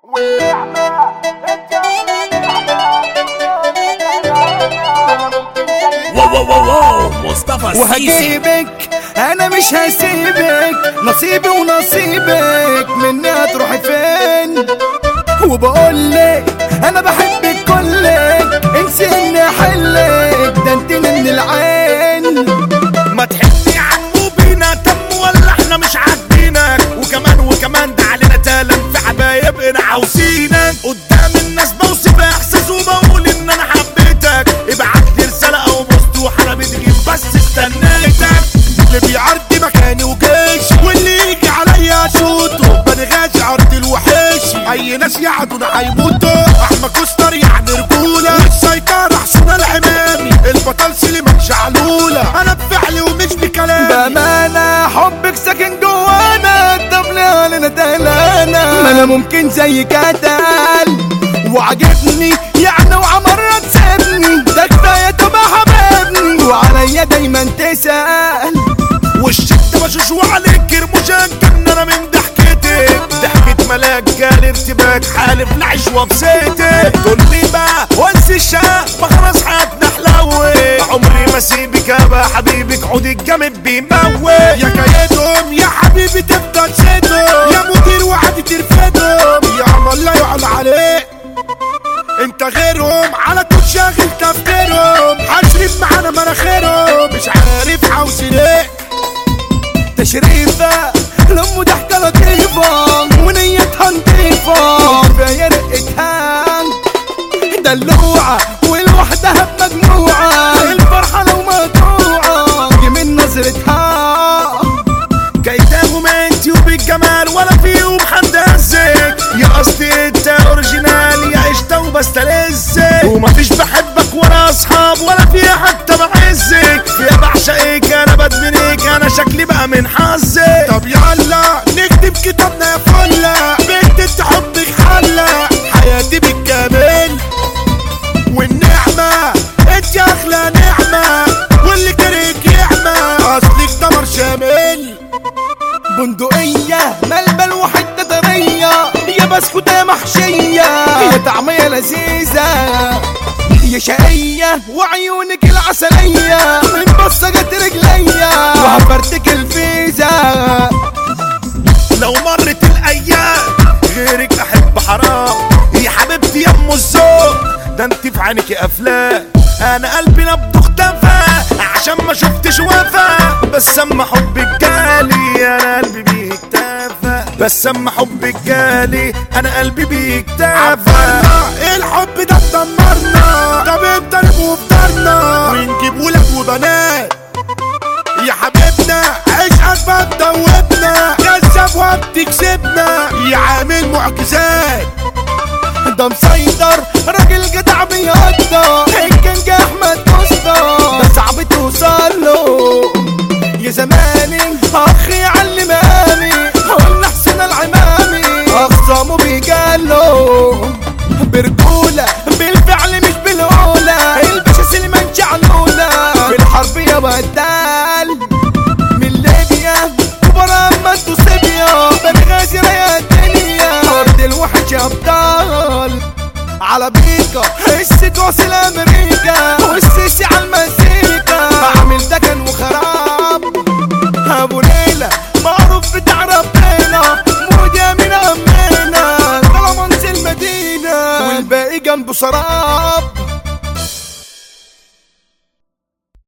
واو واو واو واو مصطفى السيسي وهجيبك انا مش هسيبك نصيبي ونصيبك مني هتروحي فين وبقولك انا بحبك كلك انسي اني احلك ده انت من العين ما تحبني عمو بينا تم ولا احنا مش عاجبينك وكمان وكمان ده علينا تالن في حبايبنا عاوزينك قدام الناس بوصف احساس وبقول ان انا حبيتك ابعت لي رساله او بوست وانا بتجيب بس استنيتك اللي بيعدي مكاني وجيش واللي يجي عليا اشوطه بنغاش عرض الوحش اي ناس يعدونا هيموتوا احمد كوستر يعني رجوله والسيطرة حسن العمامي البطل سليمان شعلوله انا بفعلي ومش بكلامي بامانه حبك ساكن جوانا طب ليه علينا دلانا ما انا ممكن زيك اتقل وعجبني يعني وعمرة تسيبني ده كفايه تبقى حبيبني وعليا دايما تسال والشد بشوش وعليك كرموشك كان انا من ضحكتك ضحكة ملاك جالي ارتباك حالف العيش وبسيتك تقول لي بقى وانسي الشقة ما خلاص حياتنا حلوة عمري ما سيبك ابقى حبيبك عودك جامد بيموت يا كيدهم يا حبيبي تفضل سيدهم يا مدير وعدي ترفدهم يا عمل لا يعلى عليك انت غيرهم على طول شاغل تفكيرهم حشرب معانا مناخيرهم مش عارف عاوز ليه تشريفة لأمه ضحكة لطيفة ونيتها نضيفة كفاية رقتها دلوعة والوحدة بمجموعة الفرحة لو مقطوعة دي من نظرتها كيتاهم انت وبالجمال ولا فيهم حد هزك يا اصلي انت اوريجينال يا عشت وبستلذك ومفيش بحبك ولا اصحاب ولا فيها حتى بعزك فيها بعشقك انا بدمنك انا شكلي بقى من حظك طب يلا نكتب كتابنا يا فلة بنت انت حبك حلة حياتي بالكامل والنعمة انت اغلى نعمة واللي كرهك يعمى اصلك دمر شامل بندقية ملبل وحتة طرية يا بسكوتة محشية يا طعمية لذيذة يا شقية وعيونك العسلية من بصقت رجليا وهفرتك الفيزا لو مرت الايام غيرك احب حرام يا حبيبتي يا ام الذوق ده انت في عينك افلام انا قلبي نبض اختفى عشان ما شفتش وفا بس اما حبك جالي انا قلبي بيه اكتفى بس اما حبك جالي انا قلبي بيه اكتفى عفرنا الحب ده دمرنا طب انت وفطرنا ونجيب ولاد وبنات يا حبيبنا عشقك ما تدوبنا كذاب وبتكسبنا يا عامل معجزات ده مسيطر راجل جدع بيقدر إن كان جه احمد مصدر ده صعب توصل له يا زماني اخي علماني قلنا حسين العمامي اخصامه بيجاله برجولة بالفعل مش بالقولة الباشا سليمان شعلولة في الحرب يا بدال من ليبيا وبرا اما انتو سيبيا بنغازي يا الدنيا ارض الوحش ابطال على بيكا الست واصل امريكا والسيسي على المزيكا عامل ده كان وخراب ابو ليلى معروف بتاع ربنا موديا من امنا طالما انسى المدينه والباقي جنبه سراب